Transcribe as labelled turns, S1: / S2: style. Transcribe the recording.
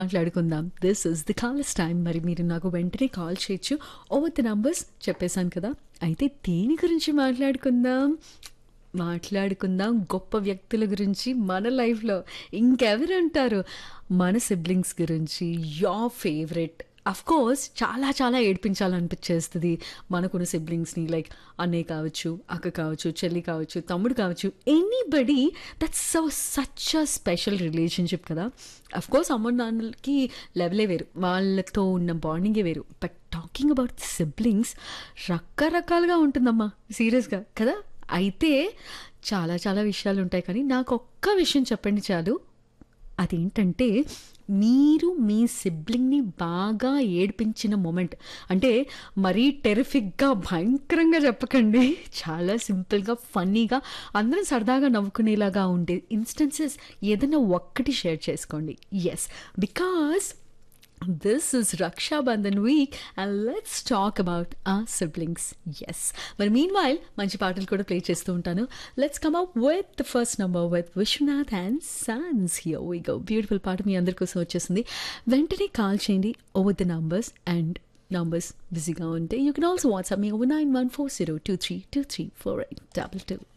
S1: మాట్లాడుకుందాం this is the callers time మరి మీరు నాకు వెంటనే కాల్ చేయొచ్చు ఓవర్ ది నంబర్స్ చెప్పేశాను కదా అయితే దేని గురించి మాట్లాడుకుందాం మాట్లాడుకుందాం గొప్ప వ్యక్తుల గురించి మన లైఫ్లో ఇంకెవరు అంటారు మన సిబ్లింగ్స్ గురించి యోర్ ఫేవరెట్ అఫ్ కోర్స్ చాలా చాలా ఏడిపించాలనిపించేస్తుంది మనకున్న సిబ్లింగ్స్ని లైక్ అన్నయ్య కావచ్చు అక్క కావచ్చు చెల్లి కావచ్చు తమ్ముడు కావచ్చు anybody that's so such a special relationship కదా అఫ్ కోర్స్ అమ్మ నాన్నలకి లెవెలే వేరు వాళ్ళతో ఉన్న బాండింగే వేరు బట్ టాకింగ్ అబౌట్ సిబ్లింగ్స్ రకరకాలుగా ఉంటుందమ్మా సీరియస్గా కదా అయితే చాలా చాలా విషయాలు ఉంటాయి కానీ నాకు ఒక్క విషయం చెప్పండి చాలు అదేంటంటే మీరు మీ సిబ్లింగ్ని బాగా ఏడిపించిన మూమెంట్ అంటే మరీ టెరిఫిక్గా భయంకరంగా చెప్పకండి చాలా సింపుల్గా ఫన్నీగా అందరం సరదాగా నవ్వుకునేలాగా ఉండే ఇన్స్టెన్సెస్ ఏదైనా ఒక్కటి షేర్ చేసుకోండి yes because this is Rakshabandhan week and let's talk about uh siblings yes మరి మీన్ వైల్ మంచి పాటలు కూడా ప్లే చేస్తూ ఉంటాను let's come up with the first number with Vishwanath and sons here we go beautiful పాట మీ అందరి కోసం వచ్చేసింది వెంటనే కాల్ చేయండి over the numbers and numbers బిజీగా ఉంటే you can also WhatsApp me over nine one four zero two three two three four eight double two